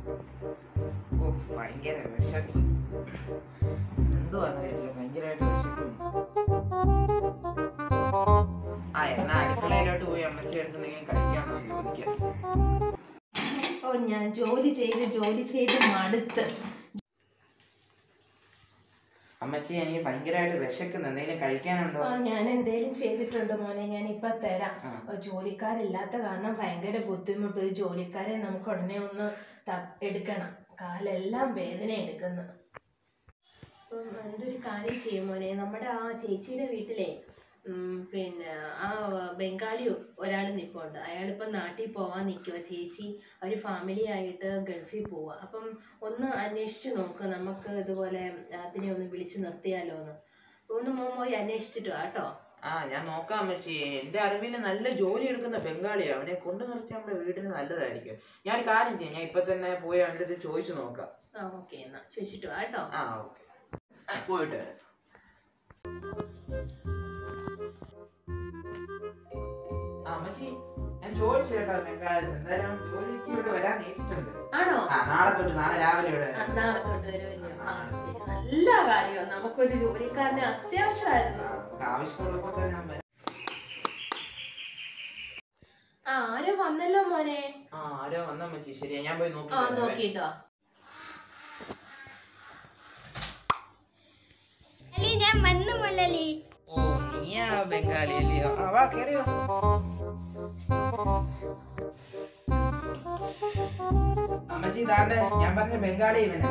ഓ ഭയങ്കര വിശപ്പ് എന്തുവാ അറിയില്ല ഭയങ്കരമായിട്ട് വിശക്കുന്നു ആ എന്നാ അടുക്കളയിലോട്ട് പോയി അമ്മച്ചി എടുക്കുന്നെങ്കിൽ കഴിക്കാണോ ചോദിക്കാം ഓ ഞാൻ ജോലി ചെയ്ത് ജോലി ചെയ്ത് മടുത്ത് അമ്മച്ചി എനിക്ക് ഭയങ്കരമായിട്ട് വിശക്കുന്നു എന്തെങ്കിലും കഴിക്കാനുണ്ടോ ആ, ഞാൻ എന്തേലും ചെയ്തിട്ടുണ്ട് മോനെ ഞാൻ ഇപ്പൊ തരാം ആ. ഓ, ജോലിക്കാരില്ലാത്ത കാരണം ഭയങ്കര ബുദ്ധിമുട്ട് ഒരു ജോലിക്കാരെ നമുക്ക് ഉടനെ ഒന്ന് ത- എടുക്കണം കാലെല്ലാം വേദന എടുക്കുന്നു അപ്പം എന്തൊരു കാര്യം ചെയ്യും മോനെ നമ്മുടെ ആ ചേച്ചിയുടെ വീട്ടിലെ ഉം, പിന്നെ ആ ബംഗാളി ഒരാൾ നിൽപ്പുണ്ട് അയാളിപ്പം നാട്ടിൽ പോവാൻ നിൽക്കുക ചേച്ചി അവർ ഫാമിലി ആയിട്ട് ഗൾഫിൽ പോവുക അപ്പം ഒന്ന് അന്വേഷിച്ച് നോക്ക് നമുക്ക് ഇതുപോലെ അതിനെ ഒന്ന് വിളിച്ച് നിർത്തിയാലോ എന്ന് ഒന്ന് മോൻ പോയി അന്വേഷിച്ചിട്ട് വാ കേട്ടോ ആ ഞാൻ നോക്കാം അമ്മച്ചി എന്റെ അറിവിൽ നല്ല ജോലി എടുക്കുന്ന ബംഗാളിയാ അവനെ കൊണ്ടു നിർത്തി നമ്മുടെ വീടിന് നല്ലതായിരിക്കും ഞാൻ ഒരു കാര്യം ചെയ്യാം ഞാൻ ഇപ്പൊ തന്നെ പോയി അവൻ്റെ അടുത്ത് ചോദിച്ചു നോക്കാം ആ ഓക്കെ എന്നാ ചോദിച്ചിട്ട് വാ കേട്ടോ ആ ഓക്കെ പോയിട്ട് വരാം ആ, അമ്മച്ചി ഞാൻ ചോദിച്ചു കേട്ടോ ബംഗാളിൽ എന്തായാലും അവൻ ജോലിക്ക് ഇവിടെ വരാൻ നേരിട്ടുണ്ട് ആണോ ആ നാളെ തൊട്ട് നാളെ രാവിലെ ഇവിടെ ആ, വരാം. നാളെ തൊട്ട് വരുമല്ലോ ആ ശരി നല്ല കാര്യമാണ് നമുക്കൊരു ജോലിക്കാരനെ അത്യാവശ്യമായിരുന്നു ആ, നമുക്ക് ആവശ്യമുള്ളപ്പോ തന്നെ ഞാൻ വരാം ആ ആരോ വന്നല്ലോ മോനെ ആ ആരോ വന്ന അമ്മച്ചി ശരിയാ ഞാൻ പോയി ആ നോക്കി വരാവേ. നോക്കിട്ടോ അലി ഞാൻ വന്നു മുല്ലലി ഓ നീയാ ബംഗാളി അല്ലയോ ആ വാ കേറി വാ അമ്മച്ചി താണ്ടെ ഞാൻ പറഞ്ഞ ബംഗാളി ഇവനാ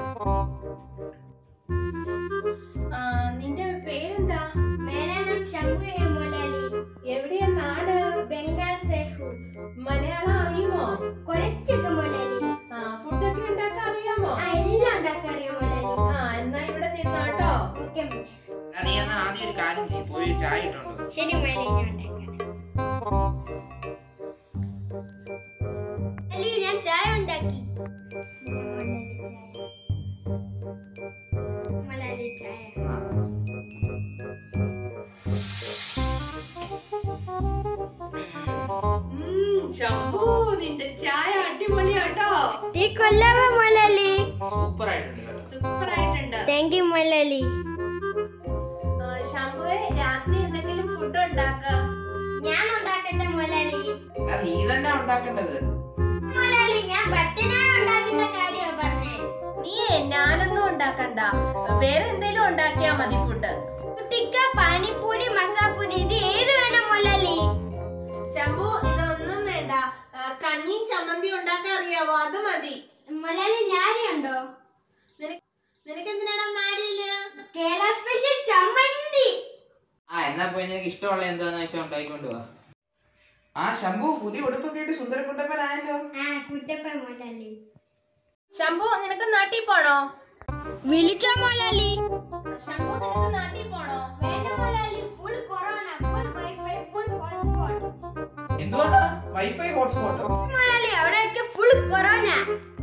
ആ നിന്റെ പേരെന്താ മേരാ നാം ശംഭു ഹെ മുല്ലലി എവിടെയാ നാട് ബംഗാൾ से हूँ മലയാളം അറിയുമോ കുറച്ചൊക്കെ മുല്ലലി ആ ഫുഡൊക്കെ ഉണ്ടാക്കാൻ അറിയാമോ ആ എല്ലാം ഉണ്ടാക്കാൻ അറിയാം മുല്ലലി ആ എന്നാ ഇവിടെ നിന്നാട്ടോ ഓക്കെ എടാ, നീ എന്നാ ആദ്യം ഒരു കാര്യം ചെയ്യ് പോയി ഒരു ചായ ഇട്ടുണ്ടോ ശരി മുല്ലലി ഞാൻ ഉണ്ടാക്കാം അലി ഞാൻ ചായ ഉണ്ടാക്കി മുല്ലലി ചായ ആ. ഉം, ശംഭു നിന്റെ ചായ അടിപൊളിയാട്ടോ തീ കൊല്ലാവോ മുല്ലലി സൂപ്പർ ആയിട്ടുണ്ട് കേട്ടോ. സൂപ്പർ ആയിട്ടുണ്ട് താങ്ക് യു മുല്ലലി ആ, ശംഭുവെ രാത്രി എന്തെങ്കിലും ഫുഡ് ഉണ്ടാക്ക ഞാൻ ഉണ്ടാക്കട്ടെ മുല്ലലി എടാ, നീ തന്നെ ഉണ്ടാക്കേണ്ടത് മുല്ലലി ഞാൻ ബട്ടനാണ് ഉണ്ടാക്കുന്ന കാര്യമാണ് പറഞ്ഞേ നീ ഞാനൊന്നും ഉണ്ടാക്കണ്ട വേറെ എന്തെങ്കിലും ഉണ്ടാക്കിയാ മതി ഫുഡ് കുട്ടിക്ക പാനിപ്പൂരി മസാപ്പൂരി ഇത് ഏത് വേണം മുല്ലലി ശംഭു ഇതൊന്നും വേണ്ട കഞ്ഞി ചമ്മന്തി ഉണ്ടാക്കാൻ അറിയാവോ അത് മതി മുല്ലലി ഞാരിയുണ്ടോ നിനക്ക് എന്തിനാടാ നാരിയില്ല കേരള സ്പെഷ്യൽ ചമ്മന്തി ആ എന്നാ പോയി നിനക്ക് ഇഷ്ടമുള്ള എന്താന്ന് വെച്ചാൽ ഉണ്ടാക്കിക്കൊണ്ട് വാ ആ ശംഭു പുതിയ ഉടുപ്പൊക്കെ ഇട്ട് സുന്ദരക്കുട്ടപ്പനായല്ലോ ആ കുട്ടപ്പ മുല്ലലി ശംഭു നിനക്ക് നാട്ടിൽ പോണോ വിളിച്ചോ മുല്ലലി ശംഭു നിനക്ക് നാട്ടിൽ പോണോ വേണ്ട മുല്ലലി full corona full wifi full hotspot എന്തുകൊണ്ടാ വൈഫൈ ഹോട്ട്സ്പോട്ടോ മുല്ലലി അവിടെയൊക്കെ ഫുൾ കൊറോണ